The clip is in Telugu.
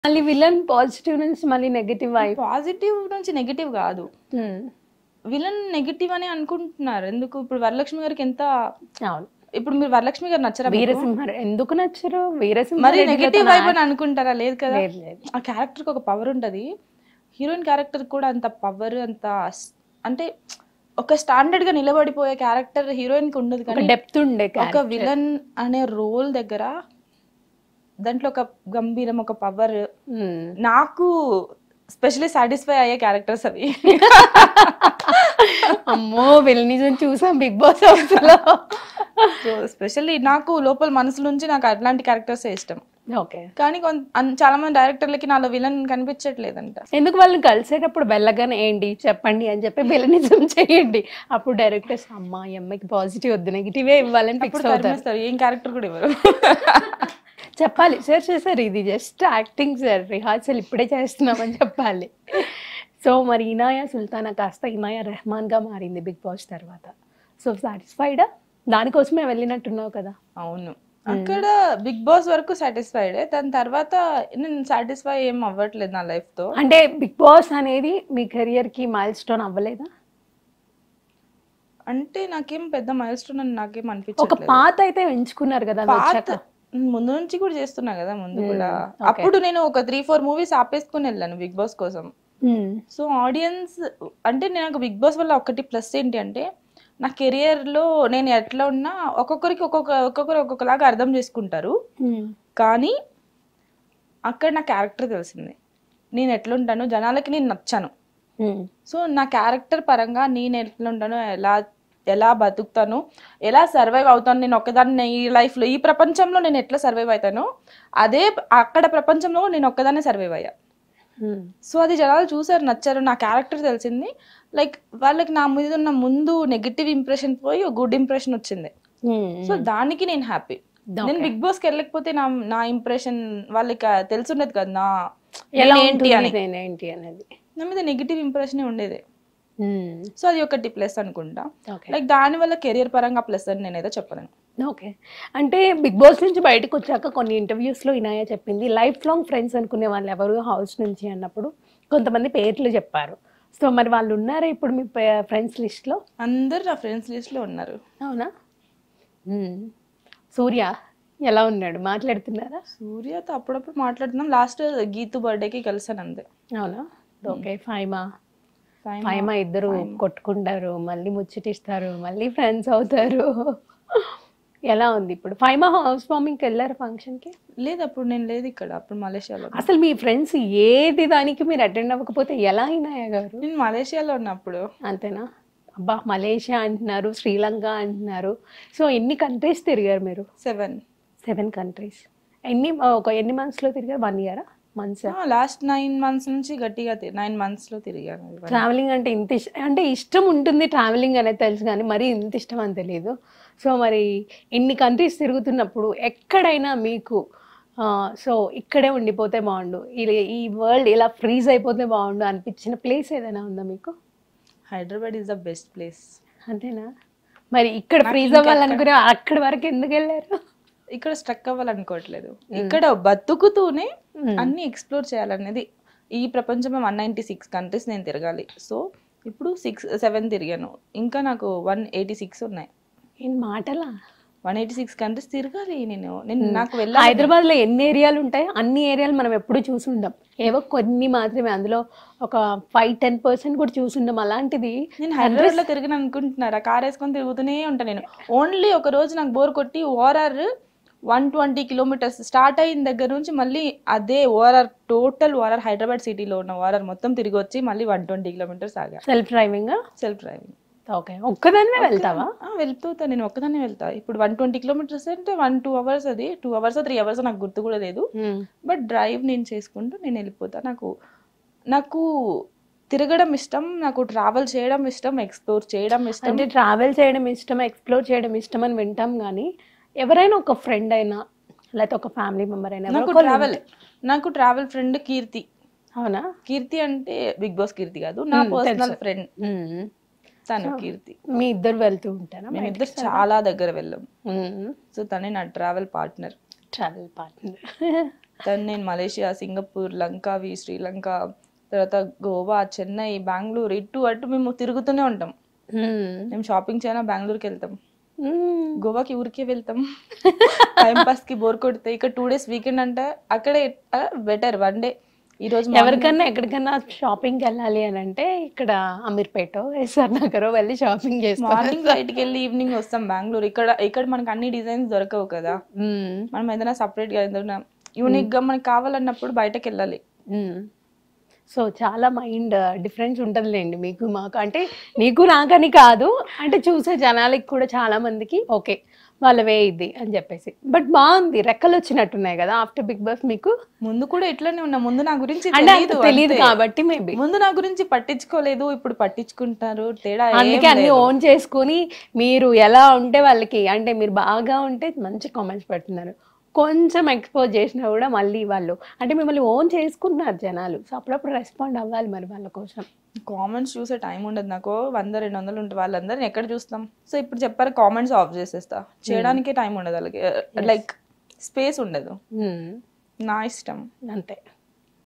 మళ్ళీ విలన్ పాజిటివ్ నుంచి మళ్ళీ నెగటివ్ అయి పాజిటివ్ నుంచి నెగిటివ్ కాదు విలన్ నెగిటివ్ అని అనుకుంటున్నారు ఎందుకు ఇప్పుడు వరలక్ష్మి గారికి ఎంత అవును ఇప్పుడు మీరు వరలక్ష్మి గారు నచ్చరా మీకు? వీరసింహ ఎందుకు నచ్చరు వీరసింహ మరి రెడ్డిలో నెగిటివ్ తన వైపు అని అనుకుంటారా లేదు కదా లేదు, లేదు. ఆ క్యారెక్టర్ ఒక పవర్ ఉంటది హీరోయిన్ క్యారెక్టర్ కూడా అంత పవర్ అంత స్- అంటే ఒక స్టాండర్డ్ గా నిలబడిపోయే క్యారెక్టర్ హీరోయిన్ కి ఉండదు ఒక కానీ డెప్త్ ఉండే ఒక character. విలన్ అనే రోల్ దగ్గర దాంట్లో ఒక గంభీరం ఒక పవర్ మ్మ్. నాకు స్పెషల్లీ సాటిస్ఫై అయ్యే క్యారెక్టర్స్ అవి అమ్మో విలనిజం చూసాం బిగ్ బాస్ హౌస్ లో సో స్పెషల్లీ నాకు లోపల మనసు నుంచి నాకు అట్లాంటి క్యారెక్టర్స్ ఇష్టం ఓకే కానీ కొంత అన్- చాలా మంది డైరెక్టర్లకి నాలో విలన్ కనిపించట్లేదంట ఎందుకు వాళ్ళని కలిసేటప్పుడు బెల్లగానే ఏంటి చెప్పండి అని చెప్పి విలనిజం చేయండి అప్పుడు డైరెక్టర్స్ అమ్మ ఈ అమ్మాయికి పాజిటివ్ వద్దు నెగిటివే ఇవ్వాలని ఇప్పుడు ఫిక్స్ అవుతారు కనిపిస్తారు ఏం క్యారెక్టర్ కూడా ఇవ్వరు చెప్పాలి సార్ చేశారు ఇది జస్ట్ యాక్టింగ్ సార్ రిహార్సల్ ఇప్పుడే చేస్తున్నామని చెప్పాలి సో మరి ఇనాయా సుల్తానా కాస్త ఇనాయా రెహమాన్ గా మారింది బిగ్ బాస్ తర్వాత సో సాటిస్ఫైడా దానికోసమే వెళ్ళినట్టున్నావు కదా అవును అక్కడ బిగ్ బాస్ వరకు సాటిస్ఫైడ్ దాని తర్వాత నేను సాటిస్ఫై ఏం అవ్వట్లేదు నా లైఫ్ తో అంటే బిగ్ బాస్ అనేది మీ కెరియర్ కి మైల్ స్టోన్ అవ్వలేదా అంటే నాకేం పెద్ద మైల్ స్టోన్ అని నాకేం ఒక అనిపించట్లేదు పాత అయితే ఎంచుకున్నారు కదా అది పాత వచ్చాక ముందు నుంచి కూడా చేస్తున్నా కదా ముందు Hmm, కూడా okay. అప్పుడు నేను ఒక త్రీ ఫోర్ మూవీస్ ఆపేసుకుని వెళ్ళాను బిగ్ బాస్ కోసం మ్మ్. సో ఆడియన్స్ అంటే నాకు బిగ్ బాస్ వల్ల ఒకటి ప్లస్ ఏంటి అంటే నా కెరియర్ లో నేను ఎట్లా ఉన్నా ఒక్కొక్కరికి ఒక్కొక్క ఒక్కొక్కరు ఒక్కొక్కలాగా అర్థం చేసుకుంటారు మ్మ్. కానీ అక్కడ నా క్యారెక్టర్ తెలిసింది నేను ఎట్లుంటాను జనాలకి నేను నచ్చాను మ్మ్. సో నా క్యారెక్టర్ పరంగా నేను ఎట్లుంటాను ఎలా ఎలా బతుకుతాను ఎలా సర్వైవ్ అవుతాను నేను ఒక్కదాన్ని ఈ లైఫ్లో ఈ ప్రపంచంలో నేను ఎట్లా సర్వైవ్ అవుతానో అదే అక్కడ ప్రపంచంలో నేను ఒక్కదాన్నే సర్వైవ్ అయ్యా మ్మ్. సో అది జనాలు చూసారు నచ్చారు నా క్యారెక్టర్ తెలిసింది లైక్ వాళ్ళకి నా మీద ఉన్న ముందు నెగిటివ్ ఇంప్రెషన్ పోయి గుడ్ ఇంప్రెషన్ వచ్చింది మ్మ్. సో దానికి నేను హ్యాపీ Okay. నేను బిగ్ బాస్కి వెళ్ళకపోతే నా నా ఇంప్రెషన్ వాళ్ళకి తెలుసుండదు కదా నా ఎలా నేను ఏంటి అని ఉంటుంది నేనేంటి అనేది నా మీద నెగిటివ్ ఇంప్రెషన్ ఉండేది మ్మ్. సో అది ఒకటి ప్లస్ అనుకుంటా ఓకే లైక్ దాని వల్ల కెరియర్ పరంగా ప్లస్ అని నేనైతే చెప్పలేను ఓకే అంటే బిగ్ బాస్ నుంచి బయటకు వచ్చాక కొన్ని ఇంటర్వ్యూస్లో ఇనాయ చెప్పింది లైఫ్ లాంగ్ ఫ్రెండ్స్ అనుకునే వాళ్ళు ఎవరు హౌస్ నుంచి అన్నప్పుడు కొంతమంది పేర్లు చెప్పారు సో మరి వాళ్ళు ఉన్నారా ఇప్పుడు మీ ఫ్రెండ్స్ లిస్ట్లో అందరు నా ఫ్రెండ్స్ లిస్ట్ లో ఉన్నారు అవునా మ్మ్. సూర్య ఎలా ఉన్నాడు మాట్లాడుతున్నారా సూర్యతో అప్పుడప్పుడు మాట్లాడుతున్నాం లాస్ట్ గీతు బర్త్డేకి కలిసాను అంతే అవునా ఓకే ఫైమా Fine. ఫైమా ఇద్దరు కొట్టుకుంటారు మళ్ళీ ముచ్చటిస్తారు మళ్ళీ ఫ్రెండ్స్ అవుతారు ఎలా ఉంది ఇప్పుడు ఫైమా హౌస్ వార్మింగ్కి వెళ్ళారు ఫంక్షన్కి లేదు అప్పుడు నేను లేదు ఇక్కడ అప్పుడు మలేషియాలో ఉన్నా. అసలు మీ ఫ్రెండ్స్ ఏది దానికి మీరు అటెండ్ అవ్వకపోతే ఎలా అయినా గారు నేను మలేషియాలో ఉన్నప్పుడు అంతేనా అబ్బా మలేషియా అంటున్నారు శ్రీలంక అంటున్నారు సో ఎన్ని కంట్రీస్ తిరిగారు మీరు సెవెన్ సెవెన్ కంట్రీస్ ఎన్ని ఒక ఎన్ని మంత్స్లో తిరిగారు వన్ ఇయరా మంత్స్ లాస్ట్ నైన్ మంత్స్ నుంచి గట్టిగా నైన్ మంత్స్ లో తిరిగాను ఇవన్నీ. ట్రావెలింగ్ అంటే ఇంత ఇష్టం అంటే ఇష్టం ఉంటుంది ట్రావెలింగ్ అనేది తెలుసు కానీ మరీ ఇంత ఇష్టం అని తెలియదు సో మరి ఇన్ని కంట్రీస్ తిరుగుతున్నప్పుడు ఎక్కడైనా మీకు సో ఇక్కడే ఉండిపోతే బాగుండు ఈ- ఈ వరల్డ్ ఇలా ఫ్రీజ్ అయిపోతే బాగుండు అనిపించిన ప్లేస్ ఏదైనా ఉందా మీకు Hyderabad is the best place అంతేనా మరి ఇక్కడ ఫ్రీజ్ అవ్వాలనుకునే అక్కడి వరకు ఎందుకు వెళ్ళారు ఇక్కడ స్ట్రక్ అవ్వాలనుకోవట్లేదు ఇక్కడ బతుకుతూనే Hmm. అన్ని ఎక్స్ప్లోర్ చేయాలనేది ఈ ప్రపంచంలో వన్ నైంటీ సిక్స్ కంట్రీస్ నేను తిరగాలి సో ఇప్పుడు సిక్స్ సెవెన్ తిరిగాను ఇంకా నాకు వన్ ఎయిటీ సిక్స్ ఉన్నాయి ఏం మాటలా వన్ ఎయిటీ సిక్స్ కంట్రీస్ తిరగాలి నేను నేను నాకు వెళ్ళాలి హైదరాబాద్ లో ఎన్ని ఏరియాలు ఉంటాయి అన్ని ఏరియాలు మనం ఎప్పుడు చూసుంటాం ఏవో కొన్ని మాత్రమే అందులో ఒక ఫైవ్ టెన్ పర్సెంట్ కూడా చూసుంటాం అలాంటిది నేను హైదరాబాద్ లో తిరిగిన అనుకుంటున్నారా కార్ వేసుకొని తిరుగుతూనే ఉంటాను నేను ఓన్లీ ఒక రోజు నాకు బోర్ కొట్టి ORR one twenty kilometres start అయిన దగ్గర నుంచి మళ్ళీ అదే ఓఆర్ఆర్ టోటల్ ఓఆర్ఆర్ హైదరాబాద్ సిటీలో ఉన్న ఓఆర్ఆర్ మొత్తం తిరిగి వచ్చి మళ్ళీ వన్ ట్వంటీ కిలోమీటర్స్ ఆగా self driving self driving okay ఒక్కదానివే వెళ్తావా వెళ్తా నేను ఒక్కదాన్నే వెళ్తా ఇప్పుడు వన్ ట్వంటీ కిలోమీటర్స్ అంటే వన్ టూ అవర్స్ అది టూ అవర్స్ త్రీ అవర్స్ నాకు గుర్తు కూడా లేదు బట్ డ్రైవ్ నేను చేసుకుంటూ నేను వెళ్ళిపోతా నాకు నాకు తిరగడం ఇష్టం నాకు ట్రావెల్ చేయడం ఇష్టం ఎక్స్ప్లోర్ చేయడం ఇష్టం అంటే ట్రావెల్ చేయడం ఇష్టం ఎక్స్ప్లోర్ చేయడం ఇష్టం అని వింటాం కానీ ఎవరైనా ఒక ఫ్రెండ్ అయినా లేకపోతే ఒక ఫ్యామిలీ మెంబర్ అయినా నాకు ఎవరో ఒకరు ట్రావెల్ నాకు ట్రావెల్ ఫ్రెండ్ కీర్తి అవునా కీర్తి అంటే బిగ్ బాస్ కీర్తి కాదు నా పర్సనల్ ఫ్రెండ్ మ్మ్. తను కీర్తి మీ ఇద్దరు వెళ్తూ ఉంటారా మేమిద్దరు చాలా దగ్గర వెళ్ళాం సో తనే నా ట్రావెల్ పార్ట్నర్ ట్రావెల్ పార్ట్నర్ దాన్ని నేను మలేషియా సింగపూర్ లంకావి శ్రీలంక తర్వాత గోవా చెన్నై బెంగళూరు ఇటు అటు మేము తిరుగుతూనే ఉంటాం మేము షాపింగ్ చేయనా బెంగళూరుకి వెళ్తాం గోవాకి ఊరికే వెళ్తాం టైం పాస్ కి బోర్ కొడితే ఇక్కడ టూ డేస్ వీకెండ్ అంటే అక్కడే బెటర్ వన్ డే ఈ రోజు morning- ఎవరికన్నా ఎక్కడికన్నా షాపింగ్కి వెళ్ళాలి అని అంటే ఇక్కడ అమీర్పేట ఎస్ఆర్ నగర్ వెళ్ళి షాపింగ్ చేసుకోవాలి మార్నింగ్ బయటికి వెళ్ళి ఈవినింగ్ వస్తాం బెంగళూరు ఇక్కడ ఇక్కడ మనకి అన్ని డిజైన్స్ దొరకవు కదా మనం ఏదైనా సపరేట్ గా ఏదైనా యూనిక్ గా మనకి కావాలన్నప్పుడు బయటకు వెళ్ళాలి సో చాలా మైండ్ డిఫరెన్స్ ఉంటుందిలేండి మీకు మాకు అంటే నీకు నాకని కాదు అంటే చూసే జనాలకి కూడా చాలా మందికి ఓకే వాళ్ళవే ఇది అని చెప్పేసి బట్ బాగుంది రెక్కలు వచ్చినట్టున్నాయి కదా ఆఫ్టర్ బిగ్ బాస్ మీకు ముందు కూడా ఇట్లానే ఉన్నా ముందు నా గురించి అంటే అంత తెలీదు తెలియదు అంతే. కాబట్టి మేబీ ముందు నా గురించి పట్టించుకోలేదు ఇప్పుడు పట్టించుకుంటారు తేడా ఏం అందుకే అన్ని లేదు. ఓన్ చేసుకుని మీరు ఎలా ఉంటే వాళ్ళకి అంటే మీరు బాగా ఉంటే మంచి కామెంట్స్ పెడుతున్నారు కొంచెం ఎక్స్పోజ్ చేసినా కూడా మళ్ళీ వాళ్ళు అంటే మిమ్మల్ని ఓన్ చేసుకుంటున్నారు జనాలు సో అప్పుడప్పుడు రెస్పాండ్ అవ్వాలి మరి వాళ్ళ కోసం కామెంట్స్ చూసే టైం ఉండదు నాకు వంద రెండు వందలు ఉంటే వాళ్ళందరిని ఎక్కడ చూస్తాం సో ఇప్పుడు చెప్పారు కామెంట్స్ ఆఫ్ చేసేస్తా చేయడానికే టైం ఉండదు వాళ్ళకి లైక్ స్పేస్ ఉండదు Hmm. నా ఇష్టం అంతే